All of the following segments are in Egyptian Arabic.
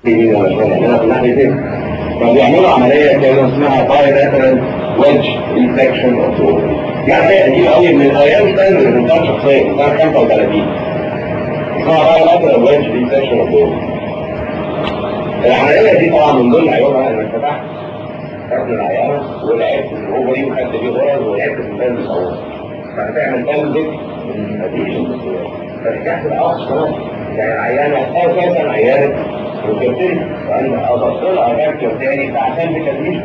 يمين ولا شمال يعملها في الناحيتين فبيعملوا عمليه كده اسمها بايلاترال ويدج انفكشن اوف يعني هي قديمه قوي من الايام ستايل اللي بتاعت شخصيه بتاعت 35 اسمها بايلاترال ويدج انفكشن اوف العمليه دي طبعا من ضمن عيوبها انك فتحت بطن العيانه ولعبت في الاوفري وخدت بيه غرز ولعبت في البلد الاول فهتعمل بلدك اديشن فنجحت الاخ كمان يعني العيانه اساسا عيانه وتبتدي وانا اضفت لها فاكتور تاني فعشان تكلمش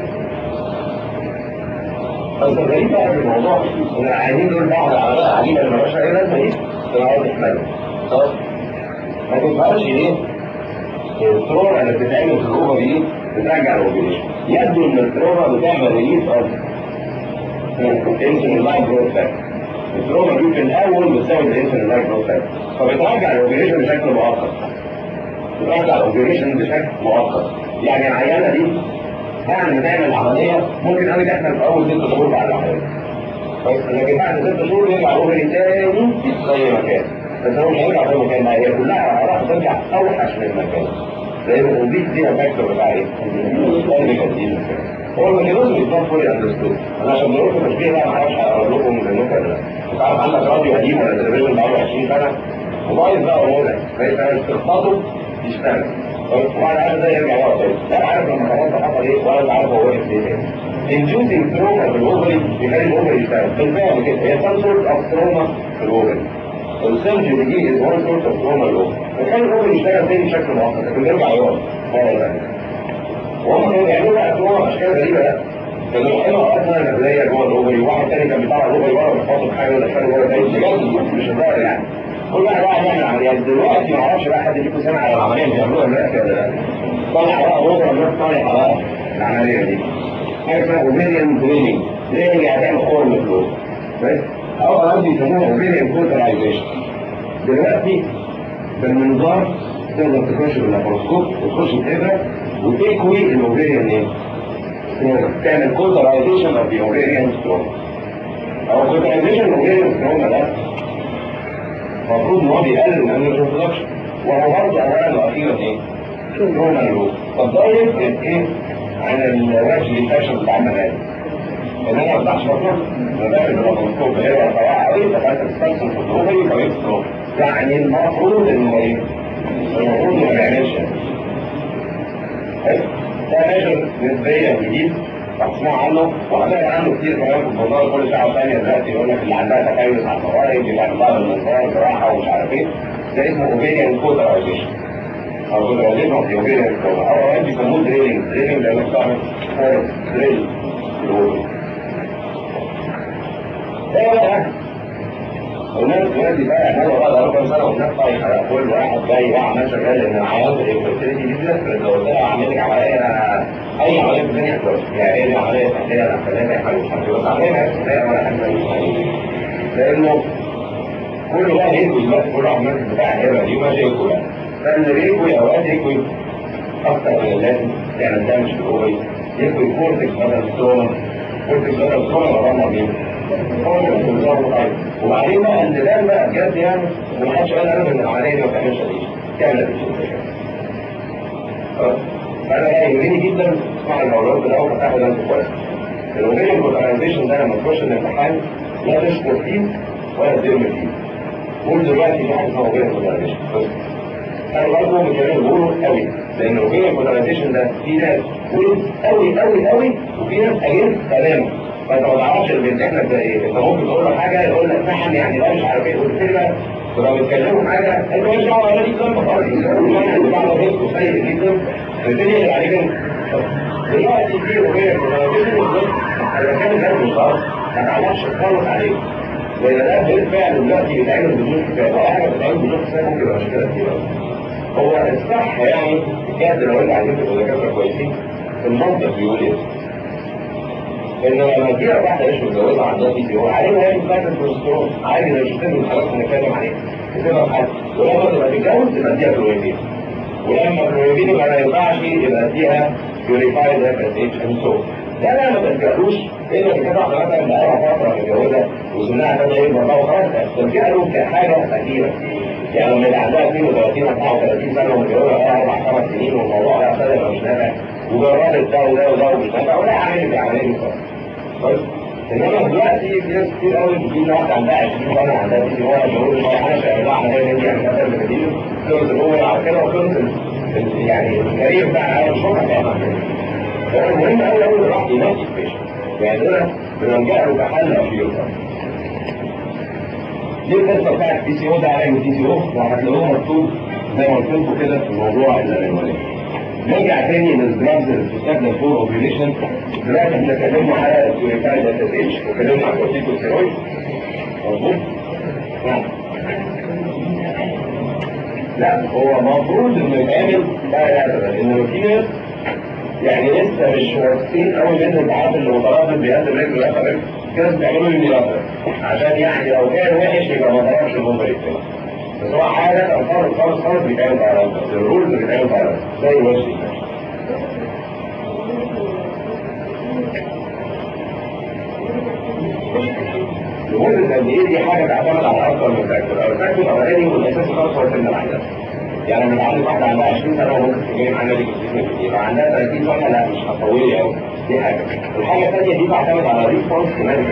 بس الغريب بقى في الموضوع ان العيانين دول بعض الاعراض عجيبه اللي مالهاش اي لازمه دي تقعد تحملها خلاص ما تفهمش ليه التروما اللي بتتعمل في الاوفر دي بترجع الاوفريشن يبدو ان التروما بتعمل ريليس اوف انسولين لاين جروث فاكتور التروما دي في الاول بتساوي الانسولين لاين جروث فاكتور فبترجع الاوفريشن بشكل مؤقت بترجع الاوبريشن بشكل مؤقت يعني العيانه دي بعد ما تعمل العمليه ممكن قوي تحصل في اول ست شهور بعد العمليه كويس لكن بعد ست شهور يرجع الاوبري تاني زي ما كان بس هو مش هيرجع زي ما كان هي كلها راح ترجع اوحش من المكان لان الاوبيس دي فاكتور بتاع ايه؟ هو الميكانيزم يكون فولي اندرستود انا عشان بقول لكم تشبيه بقى ما اعرفش اقرب لكم من النكت ده انت عارف عندك راديو قديم ولا تلفزيون بقاله 20 سنه وبايظ بقى ومولع فيشتغل تخبطه يشتغل وبعد هذا ده يرجع ورا تاني لا عارف لما خلاص حصل ايه ولا انت عارف هو واقف ليه inducing trauma في الاوفري يخلي الاوفري يشتغل بالفعل كده هي some sort of trauma في الاوفري السيرجري دي is one sort of trauma الاوفري بتخلي الاوفري يشتغل تاني بشكل مؤقت لكن بيرجع يقعد مره ثانيه وهم كانوا بيعملوا بقى تروما اشكال غريبه بقى كانوا يحلوا اوقات نار نبليه جوه الاوفري وواحد تاني كان بيطلع الاوفري ورا ويحط في حاجه ويدخله جوه تاني بجد مش هزار يعني كل واحد بقى يعمل عمليات دلوقتي ما اعرفش بقى حد فيكم سمع على العمليه اللي بيعملوها دلوقتي ولا لا طالع بقى بكره الناس طالعه بقى العمليه دي حاجه اسمها اوفيريان دريننج ليه هي هتعمل خرم في الوسط بس او كمان بيسموها اوفيريان كوترايزيشن دلوقتي بالمنظار تقدر تخش باللابروسكوب وتخش بإبرة وتكوي الاوفيريان ايه؟ تعمل كوترايزيشن اوف ذا اوفيريان ستروما او كوترايزيشن اوفيريان ستروما ده المفروض ان هو بيقلل من الانرجي برودكشن وهو برضه اولا واخيرا ايه؟ ستروما لو طب ده يفرق ايه عن الوجه الفاشل بتاع المنازل؟ ان انا ما بفتحش بطنه ما بعمل باللابروسكوب هي رفيعه قوي فبقى تستخدم في الدروبي طريقه ستروما يعني المفروض انه ايه؟ المفروض ما بيعملش ده ميجر نسبيا جديد مسموع عنه وهنقرا عنه كتير كمان في الجورنال كل ساعه ثانيه دلوقتي يقول لك اللي عندها تكيس على الفوائد اللي عندها بالمنظار جراحه ومش عارف ايه ده اسمه اوفيريان كوترايزيشن او كوترايزيشن اوف اوفيريان كوتر او اوقات بيسموه دريلينج دريلينج لانك بتعمل فورس دريل في الاوفر ده بقى الناس دلوقتي بقى يعملوا بقى بقى كام سنه والناس طايحه بقى كل واحد جاي بقى عمال شغال ان العيال الانفرتيليتي دي بتفرق لو قلت لها اعمل لك عمليه اي عمليه في الدنيا كويس يعني ايه عمليه تحليل انا خليها حاجه مش عارف بس عمليه ما هي ولا حاجه لانه كل بقى يكوي بقى كل عمال بتاع الهبه دي ماشي يكوي بقى فاللي بيكوي اوقات يكوي اكتر من اللازم يعني ده مش الاوبري يكوي كورتكس بدل ستروما كورتكس بدل ستروما غرامه مين؟ وبعدين بقى الانتقال بقى بجد يعني ما حدش قال ابدا ان العمليه دي ما بتعملش دي كامله فانا يهمني جدا اسمع الموضوع ده الاول فتاخد انت كويس الاوبيشن كوترايزيشن ده لما تخش الامتحان لا تشكر فيه ولا تدير فيه قول دلوقتي في حاجه اسمها اوبيشن كوترايزيشن انا برضه مش هقدر بقوله قوي لان الاوبيشن كوترايزيشن ده في ناس ويز قوي قوي قوي وفي ناس اجنس تماما فانت ما تعرفش اللي بيمسك لك ده ايه انت ممكن تقول له حاجه يقول لك نعم يعني لا مش عارف ايه قلت له ولو بيتكلموا حاجه انت مش دعوه ولا ليك ذنب خالص يعني بعض الناس سيء جدا الدنيا اللي عليك دلوقتي في اغنيه اذا كان ده مش غلط ما تعرفش تخلص عليه لان ده بالفعل دلوقتي بيتعمل بدون كفايه ولا حاجه بتتعمل بدون كفايه ممكن يبقى مشكله كتير هو الصح يعني بجد لو انت عايزين تبقوا دكاتره كويسين المنطق بيقول ايه؟ انه لما تجيلك واحده مش متجوزه عندها بي سي او عليها هي بتاعت الكوليسترول عادي لو شفتها من الحالات اللي بنتكلم عليها بتبقى في حد ولما تبقى تتجوز تبقى اديها كلويدين ولما كلويدين يبقى ما ينفعش يبقى اديها بيوريفايد اف اس اتش اند سو ده لا ما تلجألوش الا اذا كانت واحده مثلا بقالها فتره متجوزه وسنها ابتدى يكبر بقى وخلاص تلجأ له كحاجه اخيره يعني لما يبقى عندها 32 34 سنه ومتجوزه بقى اربع خمس سنين والموضوع ده ابتدى مش نافع وجربت ده وده وده ومش نافع ولا عملت العمليه دي خالص انما دلوقتي في ناس كتير قوي بتجيب واحده عندها 20 سنه عندها تيجي واحد بيقول لي انا شغال عمليه دي يعني مثلا بتجيب خلص الاول على كده وخلص يعني الكارير بتاعها مش هو المهم قوي قوي الواحد ينقي البيشنت يعني دول بنلجأ له كحل اخير دي القصه بتاعت البي سي او ده علاج البي سي او وهتلاقوه مكتوب زي ما قلت لكم كده في موضوع العنوانات. نرجع تاني للدراجز اللي بتستخدم فور اوبريشن دلوقتي احنا اتكلمنا على السوريفايد اس اتش واتكلمنا على الكورتيكوستيرويد مظبوط؟ نعم لا هو المفروض انه يتعمل لا لا لان في ناس يعني لسه مش واثقين قوي من التعاطي اللي متردد بيقدم رجله لا رجل كده بيعملوا لي ميلاتر عشان يعني لو كان وحش يبقى ما ضربش البومبا التاني بس هو حاجه خالص خالص خالص بيتعمل طيران الرولز بيتعمل طيران زي وش لمدة قد ايه دي حاجة تعتمد على أكثر من فاكتور، الفاكتور الأولاني والأساسي خالص هو سن العيان. يعني لما تعرف واحدة عندها 20 سنة وممكن تجي معانا دي كتير يبقى عندها 30 سنة لا مش هتطولي قوي دي حاجة الحاجة الثانية دي تعتمد على ريسبونس كمان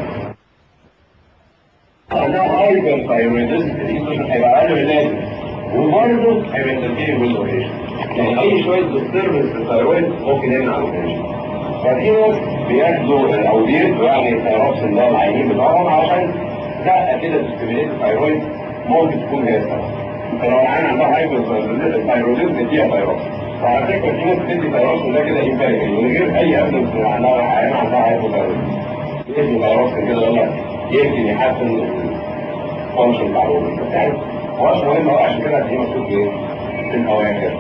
عندها هايبر ثايرويدزم هيبقى أقل من اللازم وبرضه هيبقى تنتهي بالأوبريشن يعني أي شوية ديستربنس في الثايرويد ممكن يمنع الأوبريشن ففي ناس بياخدوا أو بيدوا يعني ثيروبس اللي هو العينين بتاعهم عشان دقة كده تستميليت الثايرويد ممكن تكون هي السبب فلو العين عندها هايبر ثايرويدزم فيها ثايروبس وعلى فكره في ناس بتدي ثايروبس ده كده امبارح من غير اي ايفيدنس ان عندها عين عندها هايبر ثايرويدزم يدي ثايروبس كده يقول لك يمكن يحسن الفانكشن بتاع الروبوت يعني هو مش مهم هو عشان كده هتلاقيه مكتوب ايه في الاواخر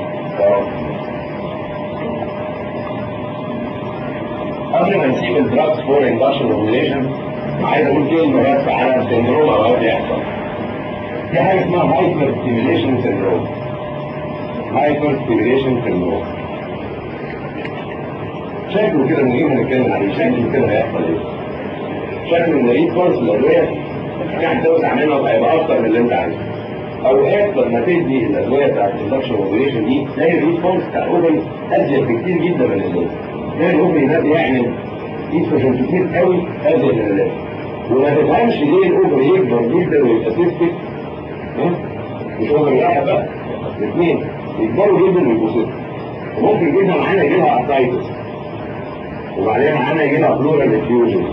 قبل ما نسيب الدراجز فور اندكشن اوبريشن عايز اقول كلمه بس على السندروم او بيحصل دي حاجه اسمها هايبر ستيميليشن سيندروم هايبر ستيميليشن سيندروم شكله كده من غير ما نتكلم عليه شكله كده هيحصل ايه؟ شكله ان ريسبونس الادويه يعني توسع منها وهيبقى اكتر من اللي انت عايزه اوقات لما تدي الادويه بتاعت الاندكشن اوبريشن دي تلاقي الريسبونس بتاع الاوبن ازيد بكتير جدا من اللازم تلاقي الاوبن ده بيعمل ايستروجين كتير قوي ازيد من اللازم وما تفهمش ليه الاوبن يكبر جدا ويبقى سيستك مش هو واحد بقى الاثنين يكبروا جدا ويبقوا ست وممكن جدا معانا يجي لها ارتايتس وبعدين معانا يجي لها فلورال افيوجن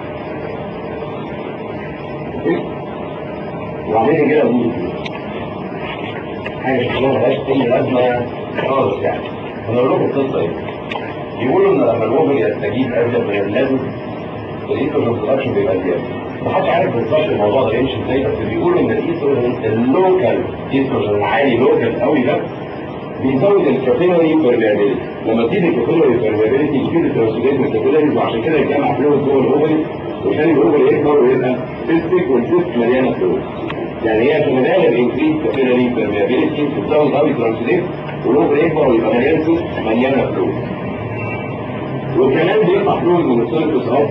وبعدين يجي لها بوز حاجه شكلها ملهاش اي لازمه خالص يعني انا اقول لكم القصه ايه يقولوا ان لما الاوفر يستجيب ازيد من اللازم الايستروجين برودكشن بيبقى زياده محدش عارف بالظبط الموضوع ده يمشي ازاي بس بيقولوا ان الايستروجين اللوكال ايستروجين العالي لوكال قوي ده بيزود الكابيلاري بيرميابيلتي لما تزيد الكابيلاري بيرميابيلتي يزيد الترانسليت من الكابيلاريز وعشان كده يتجمع فلويد جوه الاوفري وعشان الاوفري يكبر ويبقى سيستيك والسيست مليانه فلويد يعني هي في مجال الانكريز كابيلاري بيرميابيلتي بتزود قوي الترانسليت والاوفري يكبر ويبقى مليان سيست مليانه فلويد وكمان بيطلع فلويد من السيرفس اوف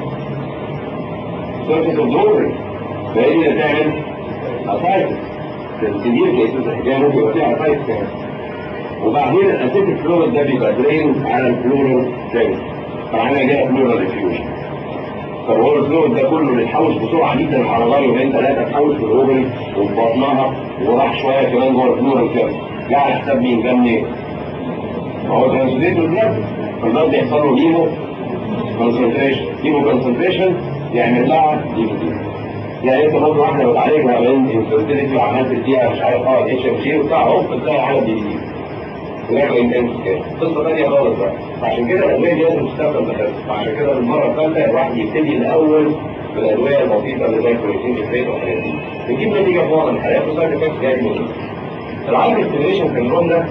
سيرفس اوف الاوفري فهي اللي تعمل اسايتس تنسيبير كيسز الحكايه ممكن يبقى فيها اسايتس كمان وبعدين الاسيتيك فلويد ده بيبقى درين على الفلورال سيلز فعنا جايه فلورال ديفيوجن طب هو الفلويد ده كله بيتحوش بسرعه جدا على مدار يومين ثلاثه تحوش في الاوفري وفي بطنها وراح شويه كمان جوه الفلورال سيلز جه على حساب مين جه منين؟ ما هو ترانسليت البلد فالبلد بيحصل له هيمو كونسنتريشن هيمو كونسنتريشن يعمل لها دي يعني انت برضه واحده بتعالجها من انفيرتيليتي وعملت فيها مش عارف اه اتش ام جي وبتاع هوب بتلاقي عدد جديد ولكن انتنس كده قصه ثانيه خالص بقى عشان كده الادويه دي لازم تستخدم بحرص وعشان كده المره الثالثه الواحد يبتدي الاول بالادويه البسيطه اللي زي الكوريتين الزيت والحاجات دي بتجيب نتيجه في معظم الحالات وسايد افكتس جايه من العالم ستيميشن سندروم ده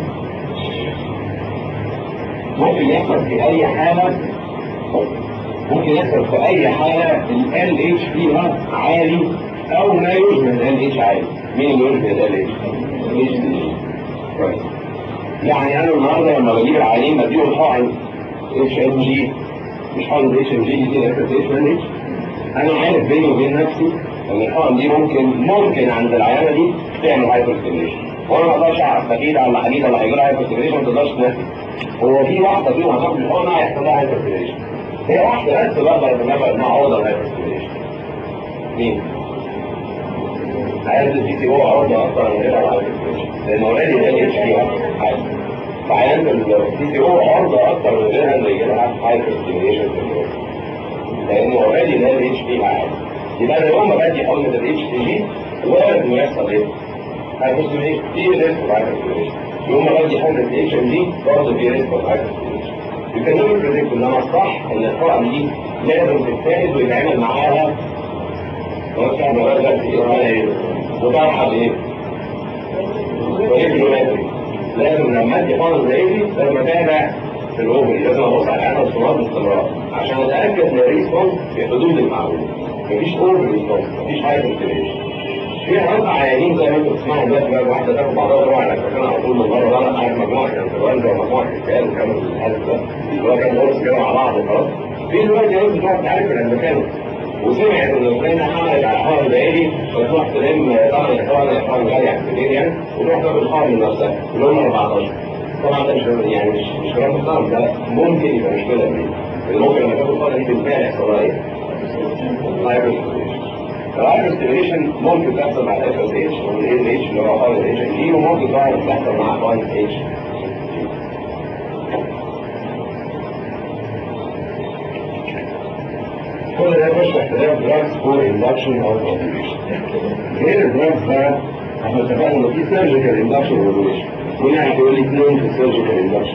ممكن يحصل في اي حاله ممكن يحصل في اي حاله ال اتش فيها عالي او ما يشبه ال اتش عالي مين اللي يشبه ال اتش؟ كويس يعني انا النهارده لما بجيب العيانين بديهم حقن اتش ام جي مش حقن اتش ام جي دي كده اتش ام اتش انا عارف بيني وبين نفسي ان الحقن دي ممكن ممكن عند العيانه دي تعمل هايبر ستيميشن وانا ما اقدرش اعرف اكيد ولا حديد ولا هيجي لها هايبر ستيميشن ما تقدرش تنفذ هو في واحده فيهم هتاخد الحقن هيحصل لها هايبر ستيميشن هي واحده بس بقدر اتنبأ انها عرضه للهايبر ستيميشن مين؟ عيادة الدي سي هو عرضه اكتر من غيرها على لان اوريدي ده اتش بي حاجه فعيادة الدي سي هو عرضه اكتر من غيرها اللي يجي لها هايبر ستيميشن لانه اوريدي ده الاتش بي حاجه يبقى انا يوم ما بدي حقنه الاتش بي جي وارد انه يحصل ايه؟ هايبر ستيميشن في ريسك هايبر ستيميشن يوم ما بدي حقنه الاتش ام جي برضه في ريسك هايبر ستيميشن يمكن نقول بريدكت انما الصح ان الحقن دي لازم تتاخد ويتعمل معاها وسع مرازة ايه وطرحة بايه؟ وإيه لازم لما ادي حقن زي دي لازم اتابع في الاوفري لازم ابص على عدد الصورات باستمرار عشان اتاكد من الريسبونس في حدود المعقول مفيش اوفر ريسبونس مفيش هايبر ستيميشن في اربع عيانين زي ما انتم بتسمعوا دلوقتي بقى واحده تاخد بعضها تروح على مكان على طول من بره بقى عارف مجموعه انفلونزا ومجموعه اسكان وكامل الحالة ده اللي هو كان قرص كده مع بعض وخلاص في دلوقتي ناس بتروح تعرف الامريكان وسمعت ان فلانة حملت على حوار البعيدي وتروح تلم طبعا الحوار الحوار غالي على الكبير يعني وتروح تاخد حوار من نفسها اللي هم 14 طبعا ده مش يعني مش مش كلام محترم ده ممكن يبقى مشكله كبيره اللي ممكن لما تاخد حوار دي بالفعل يحصل لها ايه؟ هايبر الهايبر ستيميليشن ممكن تحصل مع الاف اس اتش والاي ال اتش اللي هو حوار الاتش ام جي وممكن تحصل مع حوار الاتش كل ده يخش تحت دراجز فور اندكشن او اوبريشن غير الدراجز بقى احنا اتفقنا انه في سيرجيكال اندكشن واوبريشن مين هيقول لي اثنين في السيرجيكال اندكشن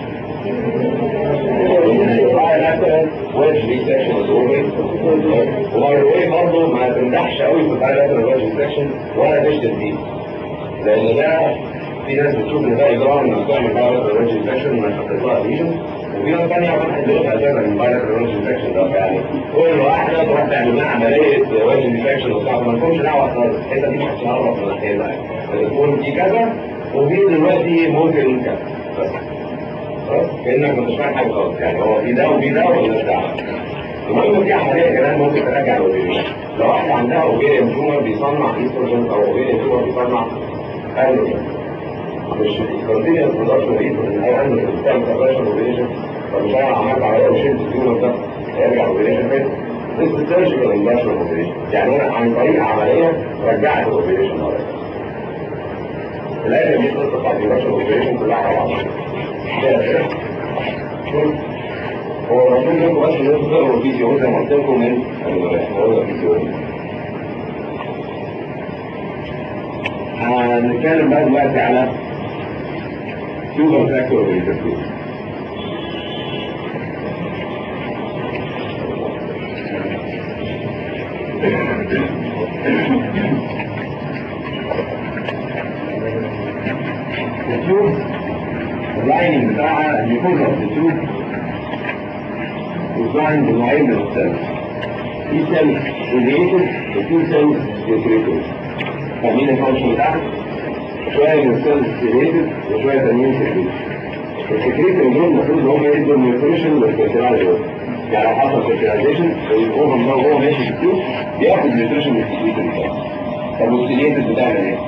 مثلا ويدج ريسكشن والاوفري وباي ذا واي برضه ما تمدحش قوي في البايلاترال ويدج ريسكشن ولا تشتم فيه لان ده في ناس بتشوف ان ده اجرام انك تعمل بايلاترال ويدج ريسكشن وانك هتطلع ليجن وفي ناس ثانيه ما بتحبش اساسا البايلاترال ويدج ريسكشن ده يعني كل واحده تروح تعمل لها عمليه ويدج ريسكشن وبتاع ما لكمش دعوه خالص الحته دي محدش يعرف من الناحيه ده تكون في كذا وفي دلوقتي ممكن كذا بس خلاص كانك ما فاهم حاجه خالص يعني هو في ده وفي ده ومالناش دعوه المهم في عمليه كمان ممكن تراجع الاوبيريشن لو واحد عندها اوبيريان تيومر بيصنع ايستروجين او اوبيريان تيومر بيصنع اندروجين مش كونتينيوس برودكشن ايستروجين او اندروجين بتعمل سبريشن اوبيريشن طب مش انا عملت عمليه وشلت التيومر ده هيرجع اوبيريشن فين؟ This surgical industrial operation يعني انا عن طريق عمليه رجعت الاوبيريشن مره لازم دي قصه بتاعت industrial operation كلها على بعضها هو المفروض انكم بس ان انتوا تقروا الفيديو زي ما قلت لكم من الموضوع الفيديو هنتكلم بقى دلوقتي على سوبر فاكتور بالتفكير التيوب اللايننج بتاعها اليوكوزا اوف التيوب ديزاين بنوعين من السيلز في سيلز ريليتد وفي سيلز سيكريتد فاهمين الفانكشن بتاعها؟ شويه من السيلز ريليتد وشويه تانيين سيكريتد السيكريتد دول المفروض ان هم يدوا نيوتريشن للفيرتيلايزر يعني لو حصل فيرتيلايزيشن الاوفر ده وهو ماشي في التيوب بياخد نيوتريشن من السيكريتد بتاعه طب والسيليتد بتعمل ايه؟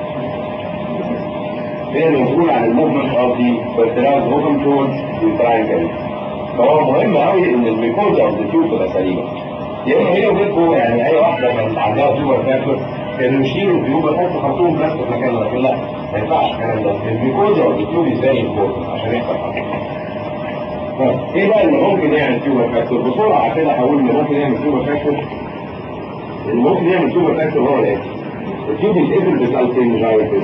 هي المسؤول عن الموفمنت اوف ذا فيرتيلايز اوفن تورز التراين كاري فهو مهم قوي ان الميكوزا اوف ذا تيوب تبقى سليمه يا اما هي وبينكم يعني اي واحده كانت عندها تيوبر فاكتور كانوا يشيلوا التيوب يحطوا خرطوم بس في مكانها لكن لا ما ينفعش الكلام ده الميكوزا اوف ذا تيوب ازاي امبورتنت عشان يحصل حاجه ايه بقى اللي ممكن يعمل تيوبر فاكتور بسرعه كده هقول اللي ممكن يعمل تيوبر فاكتور اللي ممكن يعمل تيوبر فاكتور هو ايه؟ التيوب يتقفل بسالتنجايتس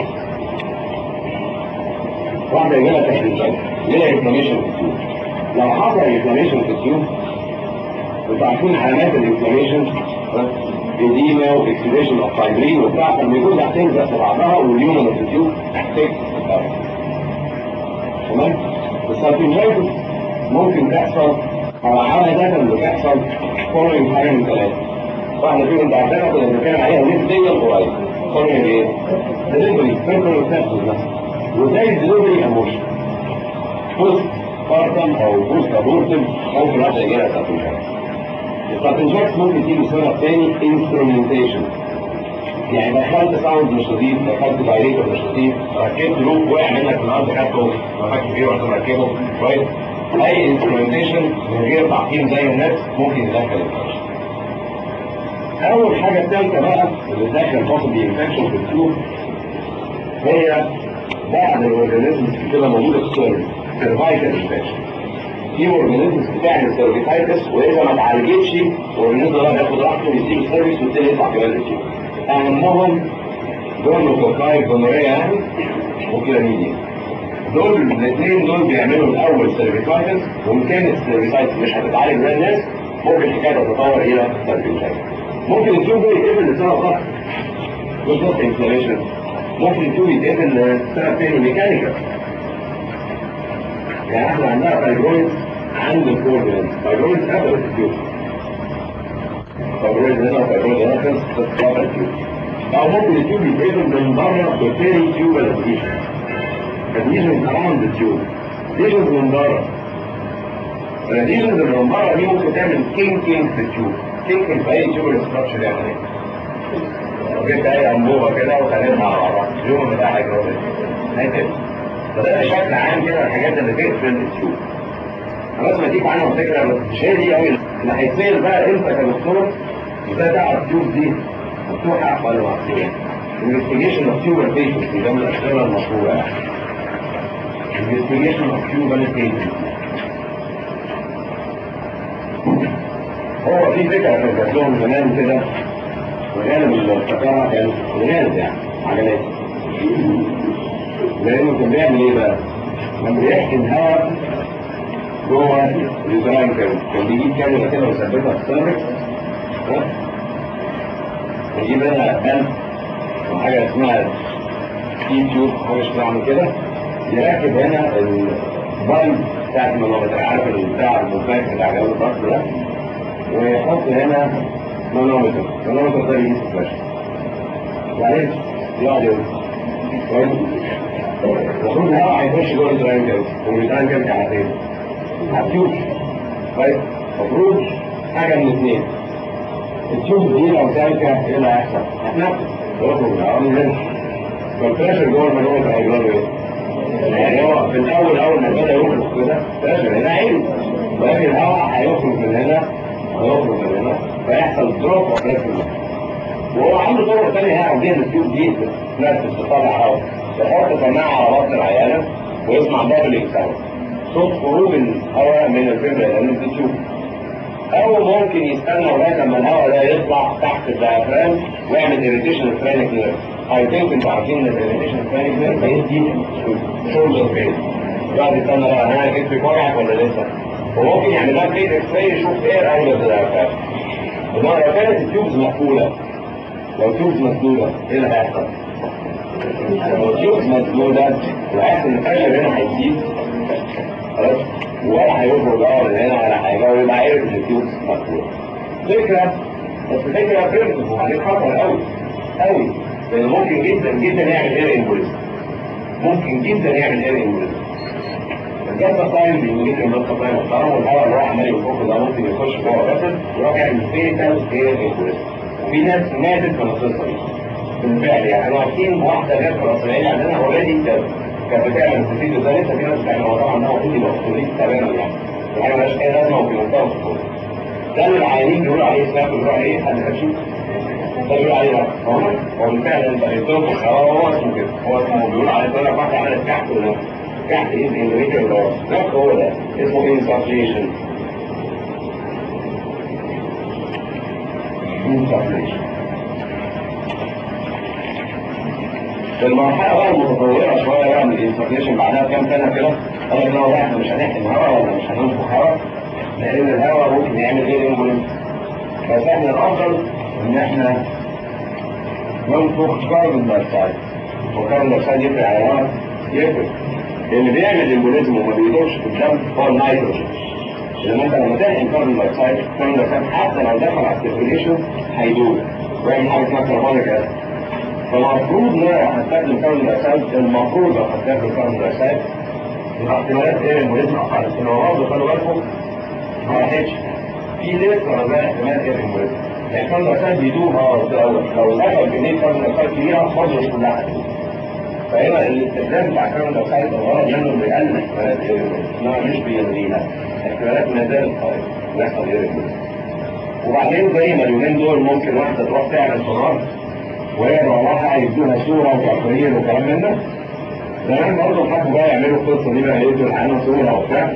واحدة يجيلها تحت الجنب يجيلها انفلاميشن في التيوب لو حصل انفلاميشن في التيوب انتوا عارفين علامات الانفلاميشن اديما واكسيديشن اوف فايبرين وبتاع فالميجوز هتلزق في بعضها واليومن في التيوب تحتاج تمام السالفنجايتس ممكن تحصل او عادة بتحصل فولوينج حاجة من ثلاثة واحدة فيهم انت عارفينها كنا بنتكلم عليها نسبيا قريب فولوينج ايه؟ دليفري بيرسونال سيبسز مثلا وزي الدليفري اموشن بوست بارتم او بوست ابورتم ممكن واحده يجي لها ساتنجاكس الساتنجاكس ممكن تيجي سبب تاني انسترومنتيشن يعني دخلت ساوند مش نظيف دخلت دايريتور مش نظيف ركبت لوب وقع منك في الارض خدته وفاكر فيه ورحت مركبه كويس اي انسترومنتيشن من غير تعقيم زي الناس ممكن يدخل انفكشن اول حاجه الثالثه بقى اللي تدخل possibly انفكشن في التيوب هي بعض الاورجانيزمز كده موجوده في السيرفس سيرفايكال انفكشن في اورجانيزمز بتعمل سيرفيكايتس واذا ما اتعالجتش الاورجانيزم ده هياخد راحته ويسيب السيرفيس ويبتدي يطلع كمان التيوب اهمهم دول نوكوكاي جونوريا يعني وكلاميديا دول الاثنين دول بيعملوا الاول سيرفيكايتس وان كانت السيرفيكايتس مش هتتعالج زي الناس ممكن الحكايه تتطور الى سيرفيكايتس ممكن التيوب ده يتقفل لسبب ضغط بالظبط انفلاميشن ممكن التيوب يتقفل لسبب تاني ميكانيكال يعني احنا عندنا فايبرويد عند الكوردينيت فايبرويد قفلت التيوب فايبرويد هنا وفايبرويد هنا قفلت التيوب او ممكن التيوب يتقفل من بره بفيري تيوب اديشن اديشن اراوند التيوب اديشن من بره الاديشن اللي من بره دي ممكن تعمل كينكينج في التيوب كينكينج في اي تيوب ستراكشر يعني ايه جبت اي انبوبه كده وخليتها على بعض اليوم بتاعها يجرب هيتقفل فده بشكل عام كده الحاجات اللي تقفل التيوب خلاص ما تيجي عنها فكره بس مش هي دي قوي اللي هيتسال بقى انت كدكتور ازاي تعرف التيوب دي مفتوحه ولا مقفوله investigation of tuber patients ده من الاسئله المشهوره يعني investigation of tuber patients هو في فكره كانت جات لهم زمان كده وغالب اللي افتكرها كان الغاز يعني عجلات لانه كان بيعمل ايه بقى؟ كان بيحقن هواء جوه اليوتراين كان كان بيجيب كاميرا كده ويثبتها في السيرفكس ويجيب هنا قلب وحاجه اسمها تي تيوب حاجه شكلها عامل كده يركب هنا البايب بتاعت المانومتر عارف بتاع الموبايل بتاع جهاز الضغط ده ويحط هنا مانومتر المانومتر ده بيجيب فلاش وبعدين يقعد يقول كويس المفروض الهواء هيخش جوه الترانجل والترانجل على فين؟ على التيوب كويس المفروض حاجه من اثنين التيوب دي لو سالكه ايه اللي هيحصل؟ هتنفس يخرج الهواء من هنا فالبريشر جوه المانومتر هيجرى له ايه؟ يعني هو في الاول اول ما بدا يخرج كده بريشر هنا عالي ولكن الهواء هيخرج من هنا هيخرج من هنا فيحصل دروب اوف بريشر وهو عنده طرق ثانيه هيعرف بيها التيوب دي تتنفس تطلع هواء يحط سماعه على بطن العيانه ويسمع بابلينج ساوند صوت خروج الهواء من الفبره لان دي تيوب او ممكن يستنى لغايه لما الهواء ده يطلع تحت الديافرام ويعمل اريتيشن الفرانيك نيرف اي ثينك انتوا عارفين ان الاريتيشن الفرانيك نيرف بيدي شولدر بين يقعد يستنى بقى انا كتفي وجعك ولا لسه وممكن يعمل لها بليت اكس راي يشوف ايه انجل الديافرام انما لو كانت التيوبز مقفوله لو التيوبز مسدوده ايه اللي هيحصل؟ لو التيوبز مسدوده وحاسس ان البريشر هنا هيزيد خلاص ولا هيخرج اه من هنا ولا حاجه ويبقى عارف ان التيوبز مقفوله فكره بس فكره بريمتيف وبعدين خطر قوي قوي لان ممكن جدا جدا يعمل اير امبوليزم ممكن جدا يعمل اير امبوليزم الجلطه تايم بيقول الجلطه تايم محترم والهواء اللي هو عمال يفك ده ممكن يخش جوه الرسل ويروح يعمل فيتال اير امبوليزم وفي ناس ماتت من القصه دي بالفعل يعني احنا واقفين بواحده جت فلسطينيه عندنا اوريدي كانت بتعمل البروسيجر ده لسه في ناس بتعمل هو طبعا ده المفروض يبقى خطوري تماما يعني دي حاجه مالهاش اي لازمه وفي منتهى الخطوره ده اللي العيانين بيقولوا عليه سناب بيقولوا عليه ايه حد كان ده بيقول عليه لا هو هو بالفعل انت قلت له هو هو اسمه كده هو اسمه بيقول عليه بيقول لك واحده عملت كحت ولا كحت ايه اندريكال دوت نفس هو ده اسمه انسافليشن انسافليشن في المرحله بقى المتطوره شويه بقى من الانسافليشن بعدها بكام سنه كده قال لك لا احنا مش هنحقن هواء ولا مش هننفخ هواء لان الهواء ممكن يعمل ايه امبولينس بس احنا الافضل ان احنا ننفخ كاربون دايوكسيد والكاربون دايوكسيد يفرق على الهواء يفرق اللي بيعمل امبوليزم وما بيدورش في الدم هو النيتروجين لما انت لما تحقن كاربون دايوكسيد الكاربون دايوكسيد حتى لو دخل على السيركيليشن هيدور ويعمل حاجه اسمها كربونيك اسيد فالمفروض ان انا هستخدم كاربون دايوكسيد المفروض لو هستخدم كاربون دايوكسيد يبقى احتمالات ايه الموليزم اقل ان هو برضه خلوا بالكم ما راحتش في لسه ولا احتمال ايه الموليزم يعني كاربون دايوكسيد بيدوب اه لو دخل كميه كاربون دايوكسيد كبيره خالص كلها فهنا الاستخدام بتاع كاربون دايوكسيد الغرض منه انه يقلل احتمالات انما مش بيلغيها احتمالات ما زالت قائمه بيحصل ايه وبعدين زي ما اليومين دول ممكن واحده تروح تعمل سونار وهي مروحه يدوها صوره وتقرير وكلام من ده زمان برضه حبوا بقى يعملوا القصه دي بقى يدوا العينه صوره وبتاع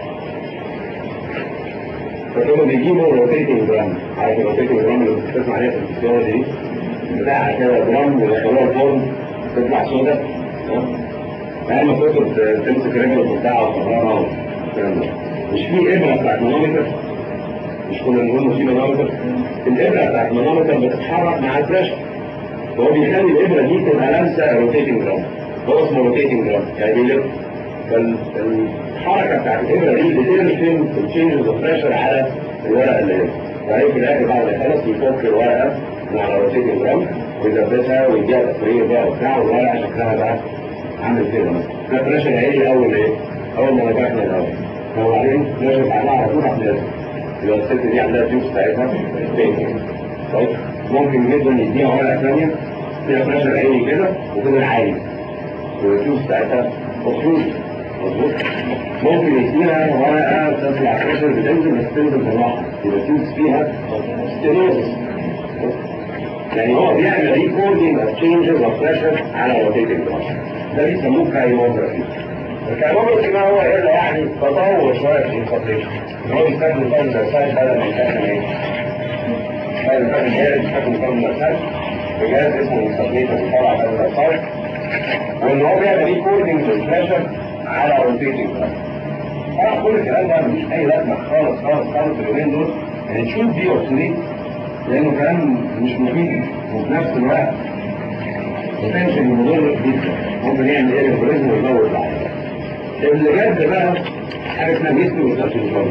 فكانوا بيجيبوا روتيتنج جرام عارف الروتيتنج جرام اللي بتسمع عليها في الفسيولوجي دي بتاع كده جرام ويدخلوها الفرن تطلع سودا اهم كتب تمسك رجل بتاعها وتقررها والكلام ده مش في ابره بتاعت مانومتر مش كنا بنقول في مانومتر الابره بتاعت مانومتر بتتحرك مع البريشر فهو بيخلي الابره دي تبقى لامسه روتيتنج جرام هو اسمه روتيتنج جرام يعني بيلف فالحركه بتاعت الابره دي بترسم التشينجز اوف بريشر على الورقه اللي هنا وبعدين في الاخر بعد ما يخلص يفك الورقه من على روتيتنج جرام ويدبسها ويديها تقرير بقى وبتاع والورقه شكلها بقى عامل كده مثلا ده بريشر عالي اول ايه؟ اول ما نجحنا الاول وبعدين بريشر بعدها على طول هتنزل يبقى الست دي عندها تيوب بتاعتها تاني طيب ممكن جدا يديها ورقه ثانيه فيها بريشر عالي كده وكده عالي والتيوب بتاعتها مفروض مظبوط ممكن يديها ورقه تطلع بريشر بتنزل بس تنزل بالراحه يبقى التيوب فيها ستينوزس يعني هو بيعمل ريكوردينج اوف تشينجز اوف بريشر على روتيتنج ده بيسموه كاينوجرافي الكاينوجرافي ما هو الا يعني تطور شويه في الانفورميشن هو بيستخدم كاربون دايوكسيد بدل ما يستخدم ايه؟ بدل ما يستخدم ايه بيستخدم كاربون دايوكسيد بجهاز اسمه انفورميشن بيطلع كاربون دايوكسيد وان هو بيعمل ريكوردينج للبريشر على روتيتنج طبعا كل الكلام ده مش اي لازمه خالص خالص خالص اليومين دول يعني تشوف دي اوبسوليت لانه كلام مش مفيد وفي نفس الوقت بوتنشال مضر جدا ممكن يعمل ايه الالجوريزم ويزود العيان اللي جد بقى حاجه اسمها هيستو وساتوجوم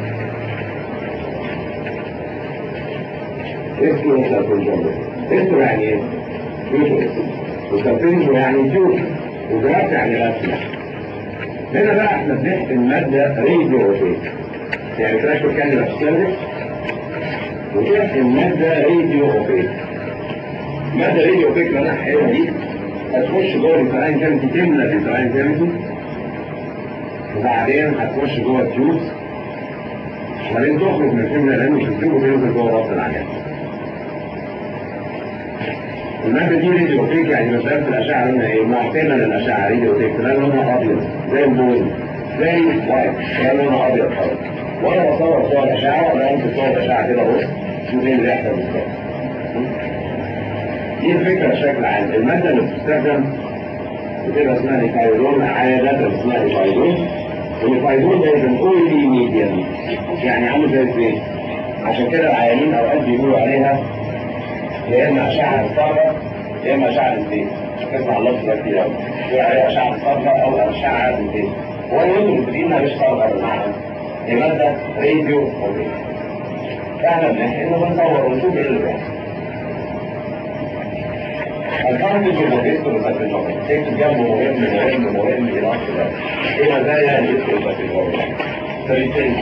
هيستو وساتوجوم هيستو يعني ايه؟ يوترس وساتوجوم يعني تيوب وجراف يعني رسمه هنا بقى احنا بنحكي الماده راديو اوبيك يعني كراشو كان بكتيريا وتحكي الماده راديو اوبيك ماده راديو اوبيك اللي انا هحكيها دي هتخش جوه الفراين كامتي تملى الفراين كامتي وبعدين هتخش جوه التيوبس وبعدين تخرج من الفيلم لانه في التيوب وتنزل جوه بطن العيان المادة دي ريديو اوبيك يعني مسألة الأشعة لونها إيه؟ معتمة للأشعة ريديو اوبيك تلاقي لونها أبيض زي البول زي وايت تلاقي لونها أبيض خالص وأنا بصور صور الأشعة وأنا أمسك صور الأشعة كده بص شوف إيه اللي بيحصل بالظبط دي الفكرة بشكل عام المادة اللي بتستخدم بتبقى اسمها نيكايدون عادة اسمها نيكايدون والنيكايدون ده يبقى اويلي ميديم يعني عامل زي الزيت عشان كده العيانين اوقات بيقولوا عليها يا اما اشعه الصبغه يا اما اشعه الزيت تسمع اللفظ ده كتير قوي يقول عليها اشعه الصبغه او اشعه الزيت هو انتوا متفقين مش صبغه بالمعنى دي ماده راديو اوبيك فاحنا بنحكي انه بنصور ونشوف ايه اللي بيحصل الفرد جمهوريته بالباترينومي تكتب جنبه مهم مهم مهم الى اخر ايه مزايا الاسم الباترينومي فبالتالي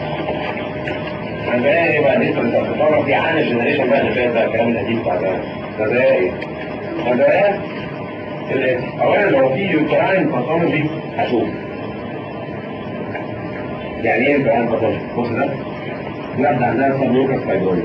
مزايا ايه بقى الاسم الباترينومي في عن الجنريشن بقى اللي فات بقى الكلام القديم بتاع زمان مزايا ايه؟ مزايا الاسم اولا لو في يوتراين باثولوجي هشوف يعني ايه يوتراين باثولوجي؟ بص ده واحدة عندها سبلوكس فايبرويد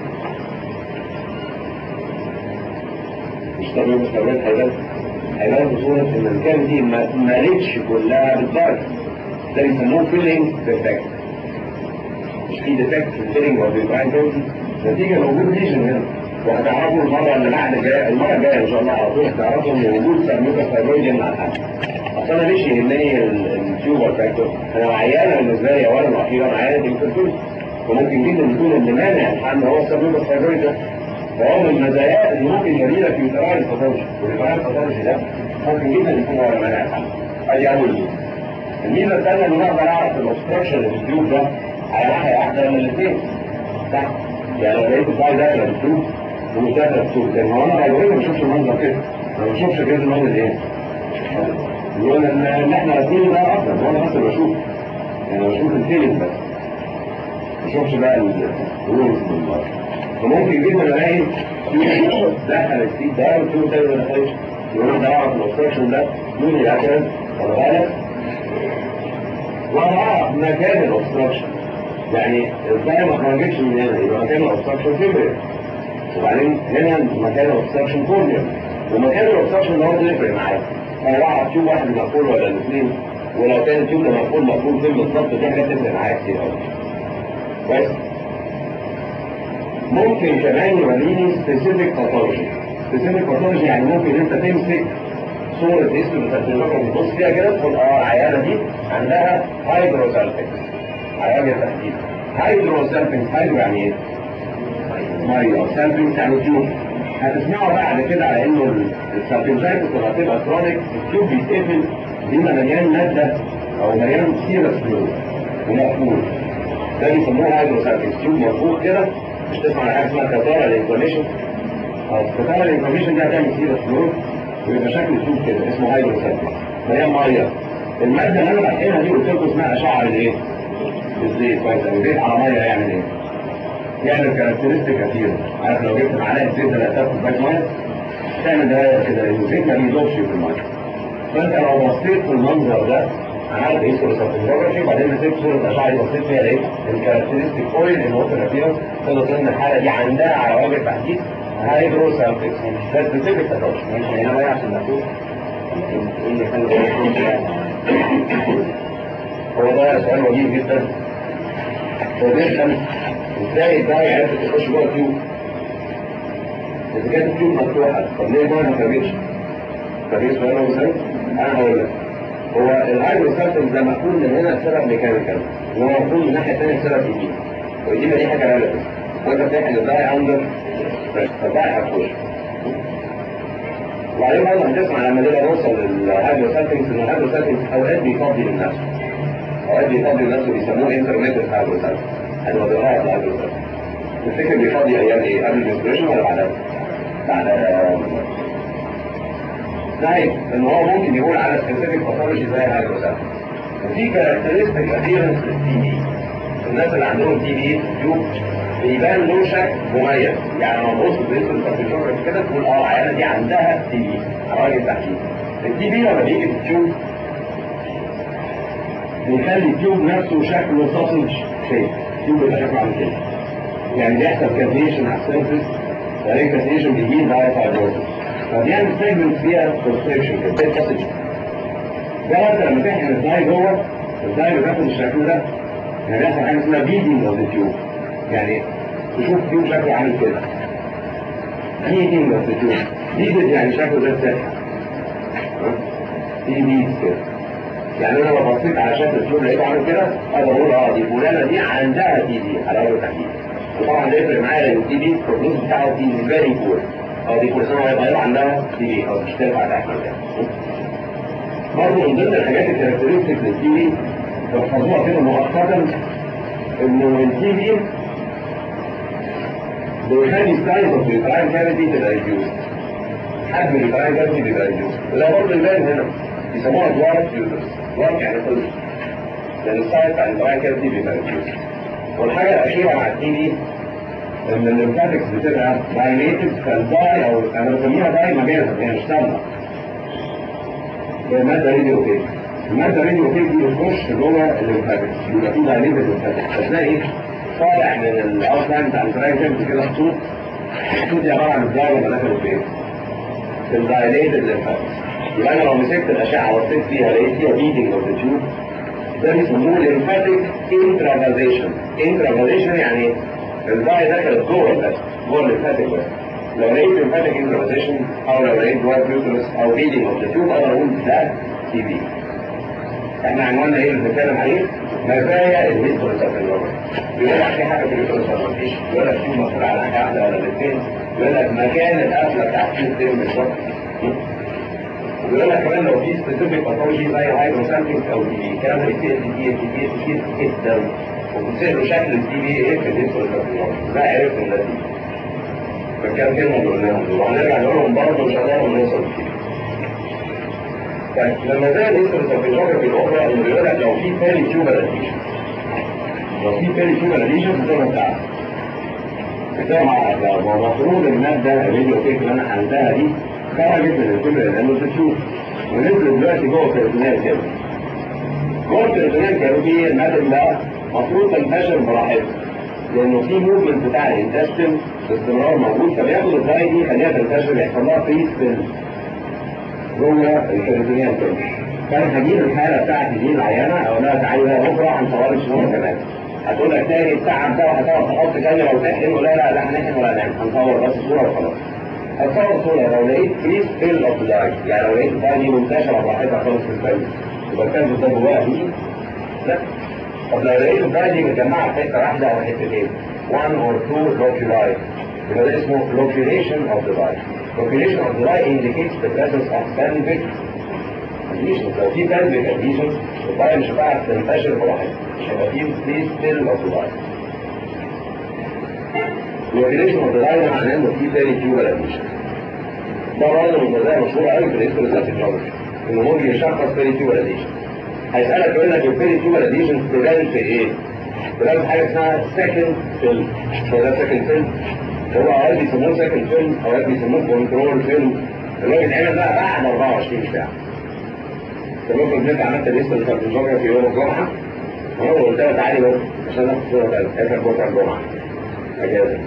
مش طبيعي مش طبيعي حيوان حيوان بصورة ان الكام دي ما مالتش كلها بالدرجة ده بيسموه فيلينج ديفكت مش في ديفكت في الفيلينج او بالبراين كامتي نتيجة لوجود ليجن هنا وهتعرفوا المرة اللي بعد الجاية المرة الجاية ان شاء الله على طول هتعرفوا ان وجود سيرموكا ثايرويد مع الحمل اصل انا مش يهمني التيوبر فاكتور انا عيانة بالنسبة لي اولا واخيرا عيانة انفيرتيلتي وممكن جدا يكون اللي مانع الحمل هو السيرموكا ثايرويد ده وهو من المزايا اللي ممكن يزيدك في يوتراين باثولوجي واليوتراين باثولوجي ده ممكن جدا يكون هو مانع الحمل ادي اول ميزه الميزه الثانيه ان اقدر اعرف الاوبستراكشن اللي في التيوب ده على ناحيه واحده من الاثنين صح يعني لو لقيت الضاي داخله في التيوب ومش داخله في التيوب لان هو انا بايدوين ما بشوفش المنظر كده ما بشوفش كده المنظر ايه اللون اللي احنا راسمينه ده افضل هو انا بس اللي بشوفه يعني بشوف الفيلم بس ما بشوفش بقى الرولز بالظبط فممكن جدا الاقي دخل السيد ده وتشوف تاني ما دخلش يقول لك ده اعرف الاوبستراكشن ده مين اللي اكل ولا بالك وانا اعرف مكان الاوبستراكشن يعني ازاي ما خرجتش من هنا يبقى مكان الاوبستراكشن فيبريل وبعدين هنا مكان الاوبستراكشن كورنيا ومكان الاوبستراكشن ده برضه يفرق معاك انا بعرف تشوف واحد مقفول ولا الاثنين ولو كان التيوب ده مقفول مقفول فين بالظبط دي حاجات تفرق معايا كتير قوي كويس ممكن كمان يوريني سبيسيفيك باثولوجي سبيسيفيك باثولوجي يعني ممكن انت تمسك صورة اسم بتاعت تبص فيها كده تقول اه العيانة دي عندها هايدروسالفيكس على وجه التحديد هايدروسالفيكس هايدرو يعني ايه؟ ميه سالفيكس يعني تيوب هتسمعوا بعد كده على انه السالفيكسايتس لما تبقى كرونيك التيوب بيتقفل بيبقى مليان مادة او مليان سيرس فلويد ومقفول ده بيسموه هايدروسالفيكس تيوب مقفول كده مش تسمع عن حاجه اسمها كتارة الانفلاميشن اه كتارة الانفلاميشن دي هتعمل سيرس فلويد ويبقى شكل التيوب كده اسمه هايدروسالفيكس مليان ميه المادة اللي انا بحقنها دي قلت لكم اسمها اشعة الايه؟ الزيت كويس قوي زيت على ميه يعمل ايه؟ يعمل كاركترستيك كتير عارف لو جبت معلقه زيت ثلاث كوبايات ميه تعمل ده كده الزيت ما بيدوبش في الميه فانت لو بصيت في المنظر ده عملت ايه صوره فوتوغرافي وبعدين مسكت صوره اشعه دي بصيت فيها ايه؟ الكاركترستيك اويل اللي هو الابيرنس تقدر تقول ان الحاله دي عندها على وجه التحديد هايدروسالفيكس ده سبيسيفيك ابروش مش هنا بقى عشان نقول ايه اللي خلى هو ده سؤال وجيه جدا هو بيفهم ازاي الدواء عرفت تخش جوه التيوب اذا كانت التيوب مفتوحه طب ليه الدواء ما خرجتش؟ فاهمين السؤال هو ازاي؟ انا هقول لك هو الهايدروسالفين ده مقفول من هنا بسبب ميكانيكال هو مقفول من الناحيه الثانيه بسبب ايدين وايدين دي حاجه ريلاتيف وانت بتحقن الدواء عندك فالدواء هتخش وبعدين برضه هتسمع لما نبقى نوصل للهايدروسالفينز ان الهايدروسالفينز اوقات بيفضي من نفسه اوقات بيفضي من نفسه بيسموه انترميتد هايدروسالفينز هتبقى بيقرا الهايدروسالفينز تفتكر بيفضي ايام ايه قبل المنستريشن ولا بعدها؟ بعد نايم ان هو ممكن يقول على سبيسيفيك باثولوجي زي الهايدروسالفينز وفي كاركترستيك ابيرنس للتي بي الناس اللي عندهم تي بي تيوب بيبان له شكل مميز يعني لما تبص في اسم الفاتيشوجرافي كده تقول اه العيانه دي عندها تي بي على وجه التحديد التي بي لما بيجي في التيوب بيخلي التيوب نفسه شكله ساسج شيب التيوب بيبقى شكله عامل كده يعني بيحصل كافيشن على السيرفيس وهي كافيشن بيجيب دايت فايبروسس فبيعمل سيجمنت فيها كونستريكشن كده زي ساسج ده انت لما تحقن الداي جوه الداي بتاخد الشكل ده يعني بيحصل حاجه اسمها بيدنج اوف ذا تيوب يعني تشوف التيوب شكله عامل كده بيدنج اوف ذا تيوب بيدنج يعني شكله ده السحر في بيد كده يعني انا لو بصيت على شكل التيوب لقيته عامل كده اقدر اقول اه دي فلانه دي عندها تي بي على وجه التحديد وطبعا ده يفرق معايا لان التي بي البروجنوز بتاعه تي بي فيري بور اه دي فرصه هيبقى عندها تي بي او مش تنفع تحمل ده برضه من ضمن الحاجات الكاركترستيك للتي بي تحفظوها كده مؤقتا انه التي بي بيخلي السايز اوف اليوتراين كافيتي تبقى ريديوس حجم اليوتراين كافيتي بيبقى ريديوس وده برضه يبان هنا بيسموها دوارف يوترس دوارف يعني طفل لان السايز بتاع اليوتراين كافيتي بيبقى ريديوس والحاجه الاخيره مع التي بي ان الليمفاتكس بتبقى دايليتد كالداي او انا بسميها داي مجازا هي مش سامه الماده راديو اوكي الماده راديو اوكي دي بتخش جوه الليمفاتكس بيبقى فيه دايليتد الليمفاتكس فتلاقي طالع من الاوتلاين بتاع الفراجمنت كده خطوط الخطوط دي عباره عن الداي لما دخلوا فين؟ في الدايليتد الليمفاتكس يبقى انا لو مسكت الاشعه وبصيت فيها لقيت فيها بيدنج اوف ذا تيوب ده بيسموه ليمفاتيك انترافازيشن انترافازيشن يعني الداي دخلت جوه البس جوه الليمفاتيك بس لو لقيت ليمفاتيك انترافازيشن او لو لقيت دوايت يوترس او بيدنج اوف ذا تيوب اقدر اقول ده تي بي احنا عنواننا ايه اللي بنتكلم عليه؟ مزايا الهيستوريسابيلوجي بيقول لك في حاجه في الهيستوريسابيلوجي مفيش بيقول لك في مسؤول على حاجه واحده ولا الاثنين بيقول لك مكان القفله بتاعت السيستم بالظبط وبيقول لك كمان لو في سبيسيفيك باثولوجي زي هايدروسالفينج او دي بي الكلام ده كتير كتير كتير كتير جدا وبتصير شكل الدي بي ايه في الهيستوريسابيلوجي ده عرفت ان ده دي فكان كلمه اللي قلناهم دول وهنرجع نقولهم برضه ان شاء الله ونوصل فيه طيب لما زي الهيستوريسابيلوجي الاخرى انه بيقول لك لو في بيري تيوبر اديشن لو في بيري تيوبر اديشن بتبقى بتاعها زي ما المفروض الماده الفيديو كيك اللي انا حلتها دي خرجت من الفيبر الانوسيتيوب ونزلت دلوقتي جوه البريتونيال كده جوه البريتونيال كده دي الماده ده المفروض تنتشر براحتها لانه في موفمنت بتاع الانتستين باستمرار موجود فبياخد الداي دي خليها تنتشر يحصل لها فريز جوه البريتونيال كده فانا هجيب الحاله بتاعتي دي العيانه اقول لها تعالي بقى بكره هنصورك صوره كمان هتقول لك تاني التعب ده وهتقعد تحط كاميرا وتحقن ولا لا لا هنحقن ولا نعمل هنصور بس صوره وخلاص هتصور صوره لو لقيت فري ستيل اوف لايف يعني لو لقيت الداي دي منتشره براحتها خالص في الفيلم يبقى الكلب ده جواها دي لا طب لو لقيت الداي دي متجمعه في حته واحده او حتتين 1 or 2 loculi يبقى ده اسمه loculation of the lie loculation of the lie indicates the presence of pelvic adhesions لو في pelvic adhesions الضاي مش هتعرف تنتشر براحتها مش هيبقى فيه free still of the lie loculation of the lie معناه انه في تاني tuber adhesions ده برضه من الوظائف مشهوره قوي في الهيستوريساتيك جيوغرافي انه ممكن يشخص بيري تيوبر اديشن هيسالك يقول لك البيري تيوبر اديشن تبان في ايه؟ تبان في حاجه اسمها سكند فيلم هو ده سكند فيلم هو اوقات بيسموه سكند فيلم اوقات بيسموه كنترول فيلم اللي هو بيتعمل بقى بعد 24 ساعه فممكن انت عملت الهيستوريساتيك جيوغرافي في يوم الجمعه وانا قلت له تعالي بس عشان ناخد صوره ثالثه اخر بكره الجمعه اجازه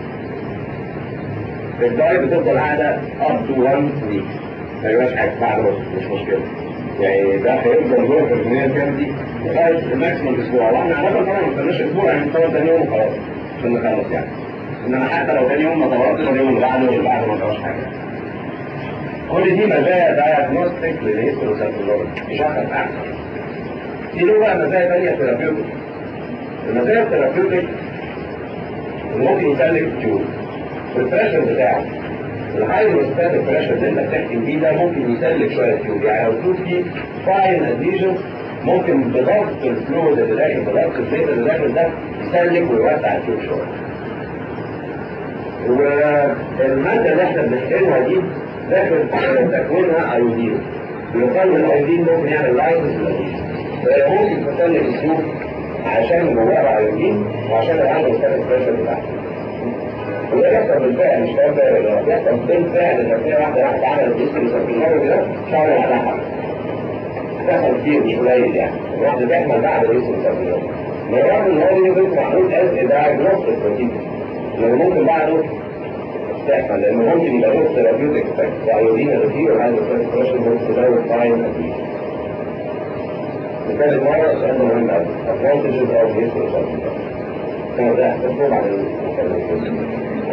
الداي بتفضل قاعدة up to one week ما يبقاش حاجة بعد نص مش مشكلة يعني ده هيفضل جوه في الدنيا كامتي لغاية الماكسيمم اسبوع واحنا عادة طبعا ما استناش اسبوع يعني نصور تاني يوم وخلاص عشان نخلص يعني انما حتى لو تاني يوم ما صورتش اليوم اللي بعده واللي بعده ما جراش حاجة كل دي مزايا دايجنوستيك للهيستروساتولوجي يشخص احسن في له بقى مزايا تانية ثيرابيوتيك المزايا الثيرابيوتيك ممكن يسلك التيوب البريشر بتاعه الهاي ريسبات البريشر اللي انت بتحكم بيه ده ممكن يسلك شويه تيوب يعني لو تيوب فيه فاين اديشن ممكن بضغط الفلويد اللي داخل بضغط الزيت اللي داخل ده يسلك ويوسع التيوب شويه. والماده اللي احنا بنحقنها دي داخل تكوينها ايودين. يقال الايودين ممكن يعمل لايسس للاديشن. فهي ممكن تسلك التيوب عشان جواها ايودين وعشان الهاي ريسبات البريشر بتاعها. وده بيحصل بالفعل مش كلام ده بيحصل بالفعل لما تلاقي واحده راحت عملت اسم السفينه ده شعر عليها بيحصل كتير مش قليل يعني الواحده بيحمل بعد اسم السفينه بالرغم ان هو بيكون معمول از دايجنوستيك بروتين لان ممكن بعده تحمل لانه ممكن يبقى له ثيرابيوتيك افكت وايودين اللي فيه وهذا الكونسنتريشن ممكن تزود فاين ثالث مرة السؤال ده مهم قوي advantages of history كان ده احساسه بعد المكالمة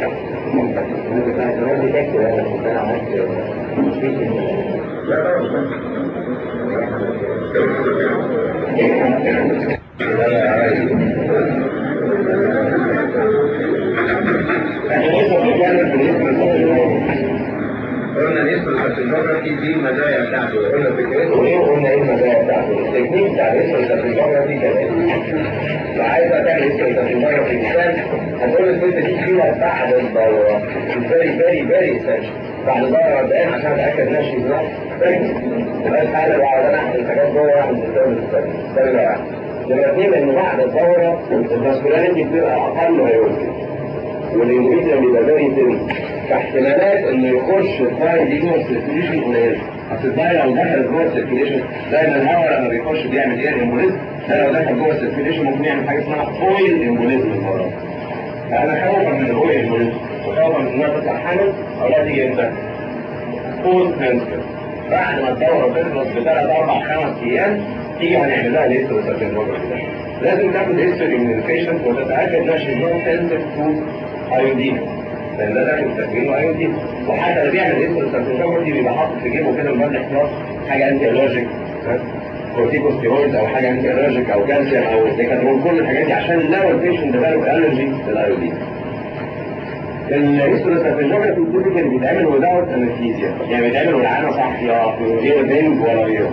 قلنا الاسم الكاتيجورافي دي المزايا بتاعته قلنا فكرته ايه وقلنا ايه المزايا بتاعته التكنيك بتاع الاسم الكاتيجورافي كذلك لو عايز تعمل اسم الكاتيجورافي مثال هتقول الست دي فيها بعد الدورة فيري فيري فيري اسينشال بعد الدورة مبدئيا عشان اتاكد انها شيز نوت يبقى الحاله اللي عاوز انا احسن حاجات جوه واحد من الدورة ده اللي واحد نمرة اثنين ان بعد الدورة الماسكولاريتي بتبقى اقل ما يمكن والانجليزي بيبقى فيري تن فاحتمالات انه يخش الفايل دي جوه السيركيليشن قليله اصل الفايل لو دخل جوه السيركيليشن دايما الهواء لما بيخش بيعمل ايه امبوليزم ده لو دخل جوه السيركيليشن ممكن يعمل حاجه اسمها اويل امبوليزم المره فانا خوفا من الاويل امبوليزم وخوفا من انها تطلع حامل او لا تيجي امتى؟ بوست منستر بعد ما الدوره تخلص بثلاث اربع خمس ايام تيجي هنعمل لها ليستر لازم تاخد هيستوري من البيشنت وتتاكد انها شيز نوت سنسيف تو ايودين لان ده داخل تسجيل ايودين وحتى اللي بيعمل هيستوري سنسيتيفيتي بيبقى حاطط في جيبه كده مبادئ احتياط حاجه انتي الرجيك كورتيكوستيرويد او حاجه انتي الرجيك او كالسيوم او ديكاترون كل الحاجات دي عشان لو البيشنت ديفلوب الرجي للايودين الهيستوروساتيجوجرافي تيبيكال بيتعمل وداوت انستيزيا يعني بيتعمل والعانه صاحيه من غير بنج ولا غيره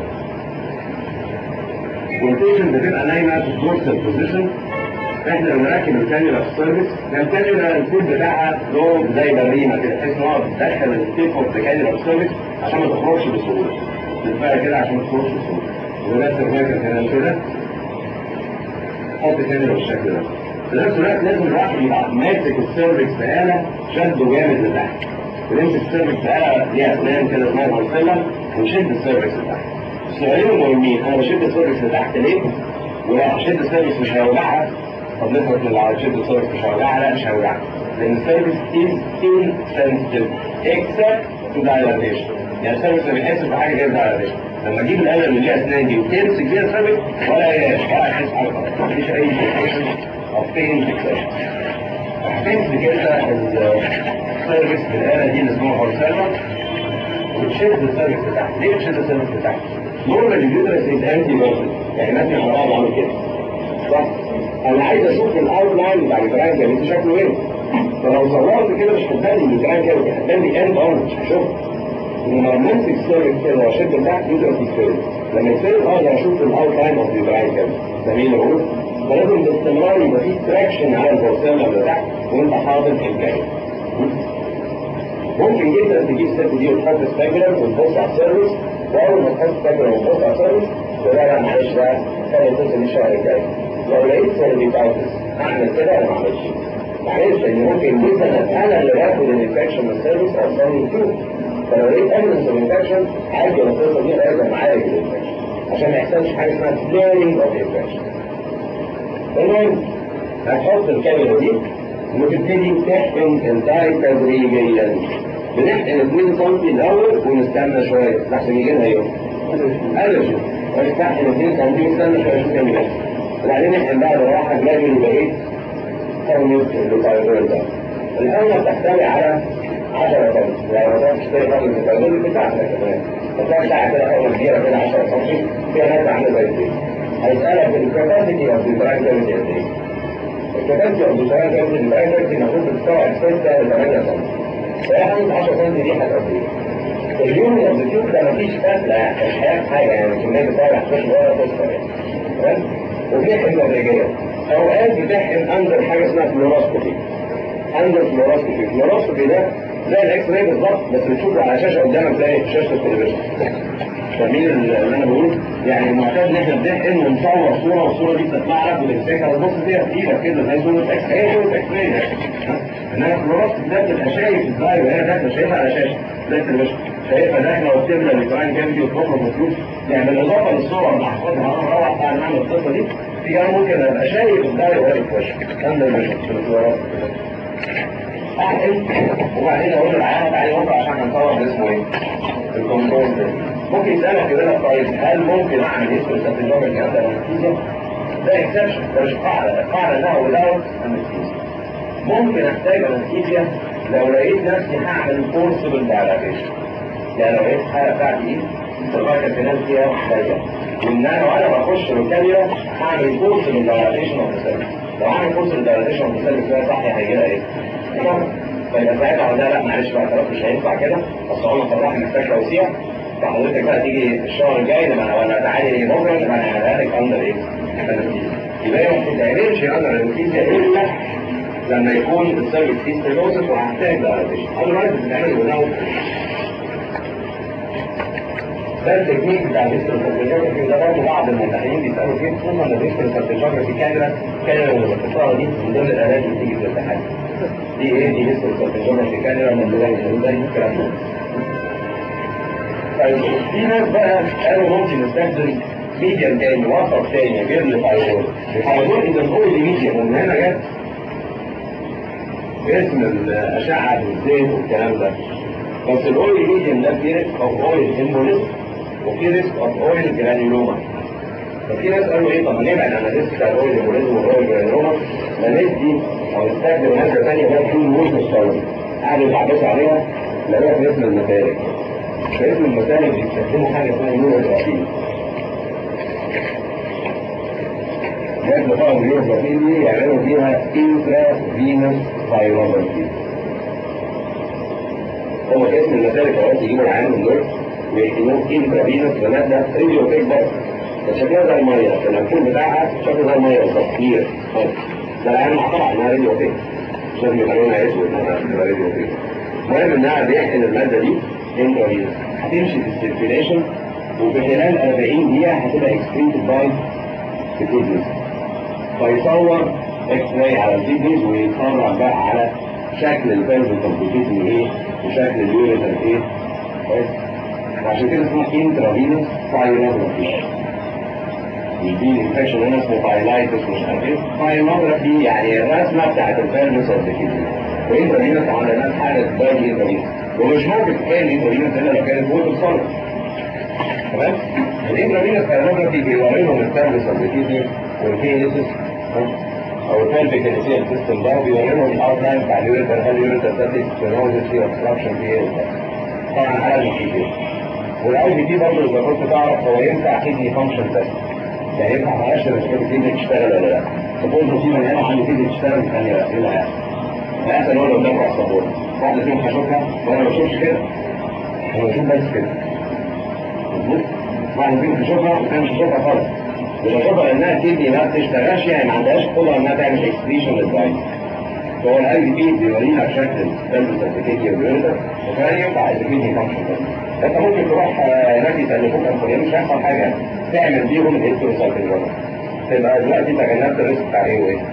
والبيشنت بتبقى نايمه في دورسال بوزيشن احنا لما نركب الكانيولا في السيرفيس الكانيولا الكود بتاعها له زي بريمه كده تحس ان هو بتدخل الستيك اوف الكانيولا في السيرفيس عشان ما تخرجش بسهوله تتبقى كده عشان ما تخرجش بسهوله وده السيرفيكال هنا كده حط كانيولا بالشكل ده في نفس الوقت لازم الواحد يبقى ماسك السيرفكس بآلة شده جامد لتحت ونمسك السيرفكس بآلة ليها اسنان كده اسمها مرسلة ونشد السيرفكس لتحت السؤالين المهمين انا بشد السيرفكس لتحت ليه؟ ولو هشد السيرفكس مش هيوجعها طب نفرض ان لو هشد السيرفكس مش هيوجعها لا مش هيوجعها لان السيرفكس is insensitive except to dilatation يعني السيرفكس ما بيحسش بحاجه غير dilatation لما اجيب الآلة اللي ليها اسنان دي وتمسك فيها السيرفكس ولا هي ولا هتحس حاجه مفيش اي sensation of pain fixation هتمسك انت السيرفكس بالآلة دي اللي اسمها هورسيلا وتشد السيرفكس لتحت ليه تشد السيرفكس لتحت؟ نورمال اليوترس از انتي فيرتد يعني مثلا حرام عامل كده صح؟ انا عايز اشوف الاوت لاين بتاع الجراند كافيتي شكله ايه؟ فلو صورت كده مش هتبان لي الجراند كافيتي هتبان لي اند اون مش هشوفها لما امسك السيرفكس كده واشد لتحت يوترس يتفرد لما يتفرد اقدر اشوف الاوت لاين اوف الجراند كافيتي فاهمين اللي بقوله؟ فلازم باستمرار يبقى في تراكشن على البورسيلا اللي تحت وانت حاطط الجاي ممكن جدا تجيب الست دي وتحط سباجلر وتبص على السيرفيس واول ما تحط سباجلر وتبص على السيرفيس تقول لا معلش بقى خلي الجزء دي الشهر الجاي لو لقيت سيرفيكايتس اعمل كده ولا ما اعملش معلش لان ممكن جدا انا اللي باخد الانفكشن من السيرفيس او صار فيه فلو لقيت ايفيدنس اوف انفكشن عادي القصه دي لازم اعالج الانفكشن عشان ما يحصلش حاجه اسمها فليرنج اوف انفكشن المهم هتحط الكاميرا دي وتبتدي تحقن الداي تدريجيا بنحقن 2 سم الاول ونستنى شويه لحسن يجي لها يوم الرجل ونستحقن 2 سم ونستنى شويه شوف كام يوم وبعدين نحقن بقى بالراحه جراديولي يبقى ايه؟ سم البيتايدول ده الحقنه بتحتوي على 10 سم يعني لو تشتري حقنه البيتايدول بتاعتك كمان فتلاقي بتاعت كده حقنه كبيره كده 10 سم فيها ناس عامله زي كده هيسالك الكاباسيتي اوف ذا برايمري قد ايه؟ الكباسيتي اوف ذا برايمري البرايمري المفروض بتستوعب 6 ل 8 سم فهي حاجه 10 سم دي حاجه قد ايه؟ اليوم اوف ذا تيوب ده مفيش فاصله الحياه في حاجه يعني الكميه بتاعها هتخش جوه تصفر يعني تمام؟ وبنحقن تدريجيا اوقات بتحقن اندر حاجه اسمها فلوروسكوبي اندر فلوروسكوبي الفلوروسكوبي ده زي الاكس راي بالظبط بس بتشوفه على شاشه قدامك زي شاشه التلفزيون فاهمين اللي انا بقوله يعني المعتاد ان احنا بنحقن ونصور صوره والصوره دي بتطلع لك وتمسكها وتبص فيها في ايدك كده زي صوره اكس هي صوره اكس راي انما الفلوروسكوب ده بتبقى شايف ازاي وهي داخله شايفها على شاشه زي التلفزيون شايفها داخله وبتملى الكلاين جنبي وتخرج وتشوف يعني بالاضافه للصور اللي هاخدها انا مروح بعد ما اعمل القصه دي في انا ممكن ابقى شايف ازاي وهي بتخش انا مش في الفلوروسكوب احقن وبعدين اقول للعيان تعالى نقطع عشان هنصور ده اسمه ايه؟ الكنترول ده ممكن يسألك يقول لك طيب هل ممكن اعمل هيستوري ساتيجومي الجهاز الانستيزيا؟ ده اكسبشن ده مش قاعدة القاعدة انها without انستيزيا ممكن احتاج انستيزيا لو لقيت نفسي هعمل فورسبل دايلاتيشن يعني لو لقيت الحالة بتاعتي دي السرفايكال فينال فيها ضيقة وان انا وانا بخش بالكاميرا هعمل فورسبل دايلاتيشن اوف ذا لو هعمل فورسبل دايلاتيشن اوف ذا فيها صح هيجي لها ايه؟ فيبقى ساعتها اقول لها لا معلش بقى خلاص مش هينفع كده اصل هو فرح محتاج توسيع فحضرتك بقى تيجي الشهر الجاي لما ولا تعالي بكره لما انا هعملها لك اندر ايه؟ يبقى هي ما بتتعملش اندر انستيزيا الا لما يكون السيرفيس فيه ستيلوزس وهحتاج دايلاتيشن اذروايز بتتعمل وزاوت ده التكنيك بتاع الهيستوري سيرتيفيكيشن ده برضه بعض الممتحنين بيسالوا فيه خصوصا لو الهيستوري سيرتيفيكيشن في كاميرا كاميرا المتصله دي من ضمن الالات اللي بتيجي في الامتحان دي ايه دي هيستوري سيرتيفيكيشن في كاميرا من ضمن زي الكلام ده طيب في ناس بقى قالوا ممكن نستخدم ميديم تاني وسط تاني غير الفايبرول الفايبرول اذا الاويل ميديم ومن هنا جت اسم الاشعه بالزيت والكلام ده بس الاويل ميديم ده في ريسك اوف اويل امبوليزم وفي ريسك اوف اويل جرانيولوما ففي ناس قالوا ايه طب ما نبعد عن الريسك بتاع الاويل امبوليزم والاويل جرانيولوما ما ندي او نستخدم ماده ثانيه بقى في نور مستوى قعدوا يتعبسوا عليها لقوها في اسم المسالك في اسم المسالك بيستخدموا حاجه اسمها نورografين ماده طبعا النورografين دي يعملوا فيها انترا فينوس فايروبرتي هو اسم المسالك اوقات يجيبوا العيان من دول ويحقنوه انترافينوس بماده راديو فيك بس بس شكلها زي الميه الانفول بتاعها شكله زي الميه بالظبط كبير خالص ده العيان طبعا انها راديو فيك مش لازم يبقى لونها اسود انها تبقى راديو فيك المهم انها بيحقن الماده دي انترافينوس هتمشي في السيركيليشن وفي خلال 40 دقيقه هتبقى اكسكريتد باي الكدنس فيصور اكس راي على الكيدنيز ويتفرج بقى على شكل الفالف كومبليكيشن ايه وشكل اليوريتر ايه كويس وعشان كده اسمها انترافينوس بايلوجرافي مش دي انفكشن هنا اسمه بايلايتس مش عارف ايه بايلوجرافي يعني الرسمه بتاعت الفالف اوف ذا كيدني وانترافينوس على ناس حاله باي انترافينوس ومش ممكن تتخيل انترافينوس الا لو كانت ووتر صلب تمام الانترافينوس بايلوجرافي بيوري لهم الفالف اوف ذا كيدني والكينيسيس او الفالفيك انسيال سيستم ده بيوري لهم الاوتلاين بتاع اليوريتر هل اليوريتر ساتيك ستينوزس في اوبستراكشن في ايه طبعا على الجي والاي بي تي برضه اذا كنت تعرف هو ينفع كيدني فانكشن بس يعني ينفع مؤشر اذا كانت الكيدني تشتغل ولا لا سبوز في بني ادم عنده كيدني تشتغل ثانيه ايه اللي هيحصل؟ هيحصل هو اللي قدامه على السبورت واحد فيهم هشوفها وانا ما بشوفش كده انا بشوف بس كده مظبوط واحد فيهم هشوفها وانا مش هشوفها خالص مش هشوفها لانها كيدني ما بتشتغلش يعني ما عندهاش قدره انها تعمل اكسبريشن للدايت فهو الاي بي تي بيوري لك شكل السيلز اوف الكيدني واليوريتر وكمان ينفع الكيدني فانكشن انت ممكن تروح هناك يسلفوك انفولين مش هيحصل حاجه تعمل بيهم الهيستروسايكل تبقى دلوقتي تجنبت الريسك بتاع ايه وايه؟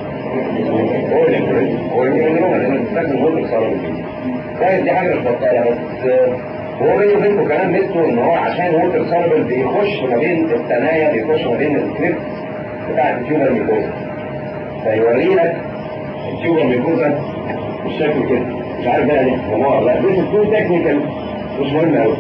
هو الانفلونزا هو الانفلونزا لان بتستخدم ووتر صار كويس دي حاجه مش بطاله بس هو بيني وبينكم كمان ميزته ان هو عشان ووتر سولبل بيخش ما بين الثنايا بيخش ما بين الكريبت بتاعت التيوبر ميكوزا فيوري لك التيوبر ميكوزا بالشكل كده مش عارف بقى ليه هو لا دي تو تكنيكال مش مهم قوي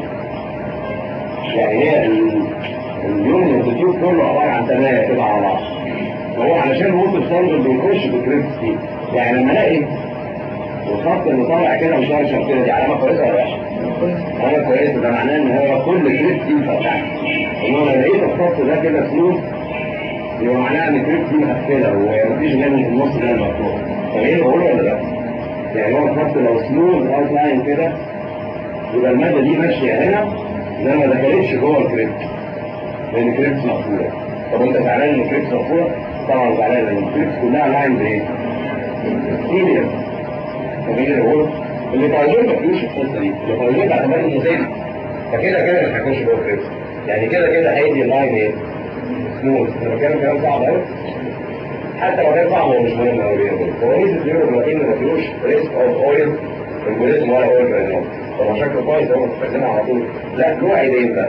يعني هي اليوم الانستيتيوت كله عباره عن ثنايا كده على بعض وهو علشان ووتر سولبل بيخش في الكريبت دي يعني لما الاقي الخط اللي طالع كده مشرشر كده دي علامه كويسه ولا وحشه؟ علامه كويسه ده معناه ان هو كل كريب دي فتحت انما لو لقيت الخط ده كده سلوك يبقى معناها ان الكريب دي مقفله ومفيش غير في النص ده المفتوح فايه بقول ولا لا؟ يعني هو الخط لو سلوك اوت لاين كده يبقى الماده دي ماشيه هنا انما ما دخلتش جوه الكريب لان الكريب مقفوله طب انت زعلان ان الكريب مقفوله؟ طبعا زعلان لان الكريب كلها لاين بايه؟ سيريال جميل يقول اللي طالبين ما فيهوش القصه دي اللي طالبين باعتبار انه زي فكده كده مش هيخش جوه الكريبس يعني كده كده هيدي اللاين ايه؟ سموث انا بتكلم كلام صعب قوي حتى لو كان صعب هو مش مهم قوي هو ميزه اليوروبلاتين ما فيهوش ريسك اوف اويل امبوليزم ولا اويل برينوم طب شكله كويس هو بتستخدمه على طول لا له عيبين بقى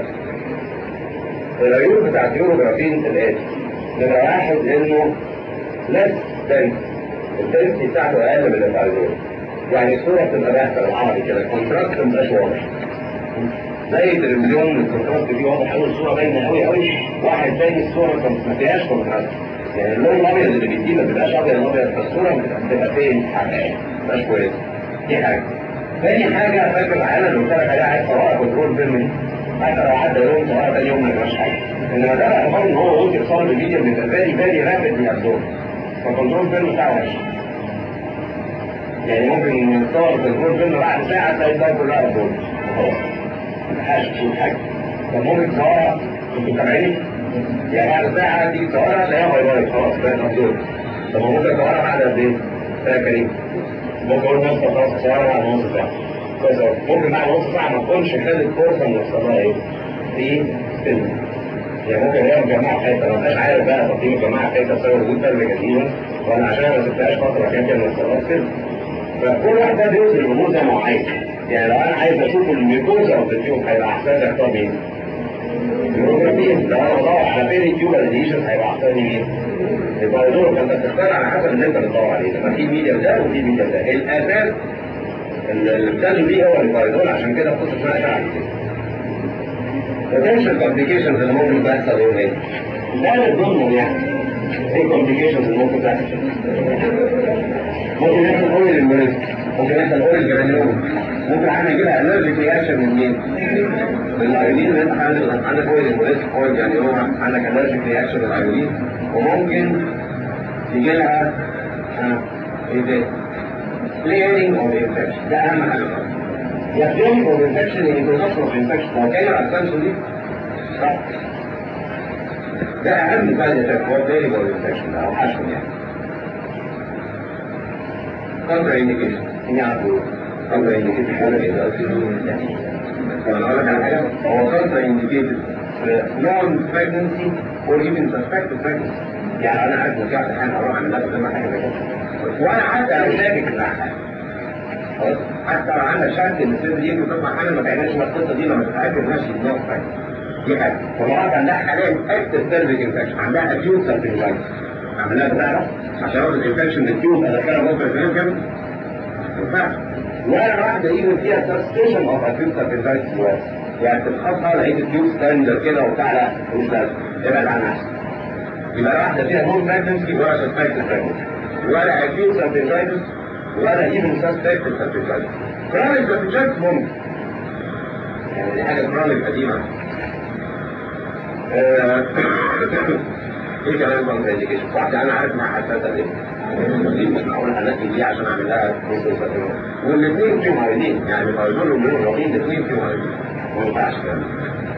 العيوب بتاعت اليوروبلاتين الاتي نمرة واحد انه لس دنس الدنسي بتاعته اقل من الفايزول يعني الصورة بتبقى باهتة بالعربي كده الكونتراست مبقاش واضح زي التلفزيون الكونتراست فيه واضح قوي الصورة باينة قوي قوي واحد تاني الصورة ما فيهاش كونتراست يعني اللون الابيض اللي بيديه ما بيبقاش ابيض ابيض فالصورة بتبقى فين حاجة مش كويس دي حاجة تاني حاجة فاكر العينة اللي قلت لك عليها عايز صورة كنترول فيلم حتى لو عدى يوم صورة تاني يوم ما يبقاش حاجة انما ده باعتبار ان هو وجه صار الميديا بيبقى فيري فيري رابد يابزورب فالكنترول فيلم بتاعه وحش يعني ممكن تصور كنترول فيلم بعد ساعة تلاقي الدار كلها أبدول خلاص ما حاجة تشوف حاجة طب ممكن تصورها انتوا متابعيني؟ يعني بعد ساعة تيجي تصورها تلاقيها باي باي خلاص بقت أبدول طب ممكن تصورها بعد قد إيه؟ ساعة كريم ممكن أقول نص خلاص تصورها بعد نص ساعة كويس ممكن بعد نص ساعة ما تكونش خدت فرصة إن يحصل لها إيه؟ في فيلم يعني ممكن هي مجمعة حتة ما بقاش عارف بقى طب دي مجمعة حتة بسبب وجود فيلم جديدة ولا عشان ما سبتهاش فترة كان كان خلاص فيلم فكل واحد ده بيوصل الامور زي ما هو عايز يعني لو انا عايز اشوف الميكوزا او التيوب هيبقى احسن لي اختار مين؟ الهيموجرافين لو انا بدور على فين التيوب اديشن هيبقى احسن لي مين؟ يبقى دور فانت بتختار على حسب اللي انت بتدور عليه لما في ميديا ده وفي ميديا ده الاساس اللي بتسلم بيه هو الفايزول عشان كده القصه اسمها اشعه كده potential complications اللي ممكن تحصل ايه ايه؟ ده من ضمنهم يعني ايه complications اللي ممكن تحصل؟ ممكن يحصل اويل امبوليزم ممكن يحصل اويل جرانيوم ممكن حاجه يجيلها الرجيك رياكشن من مين؟ من الايودين اللي انت عندك عندك اويل امبوليزم اويل جرانيوم عندك الرجيك رياكشن من الايودين وممكن يجي لها ايه ده؟ clearing of infection ده اهم حاجه يا clearing of infection يا introduction of infection هو كان على السنسو دي صح ده اهم سايد افكت هو clearing of infection ده او حشو يعني كونترا انديكيشن مين يعرفوا كونترا انديكيشن حاجه كده طب انا اقول لك على حاجه هو كونترا انديكيشن نون pregnancy or even suspected pregnancy يعني انا عارف ان في واحد حاجه اروح اعمل لها قدامها حاجه زي كده وانا حتى لو شاكك انها حاجه خلاص حتى لو عندك شك ان الست دي ممكن تطلع حامل ما تعملش القصه دي لما تتاكد انها شيء نوع حاجه دي حاجه والمرأة عندها حاليا اكتف سيرفيك انفكشن عندها اكيوت سيرفيكايتس عملها بتاع ده عشان اخد الانفكشن من التيوب ادخلها جوه الفريم كده ما ينفعش ولا واحده ايفن فيها سسبشن اوف اكيوت سيرفيكايتس دلوقتي يعني تتخطى لقيت التيوب ستاندر كده وبتاع لا مش لازم ابعد عنها احسن يبقى واحده فيها نون بريجنسي ولا سسبكتد بريجنسي ولا اكيوت سيرفيكايتس ولا ايفن سسبكتد سيرفيكايتس كرونيك سيرفيكايتس ممكن يعني دي حاجه كرونيك قديمه آه، ايه كمان بقى ايديكيشن واحده انا عارف انها حساسه ليه دي مش معقول هنقي دي عشان اعمل لها والاثنين فيهم هايدين يعني الهايدين والميون الاثنين فيهم هايدين ما ينفعش كده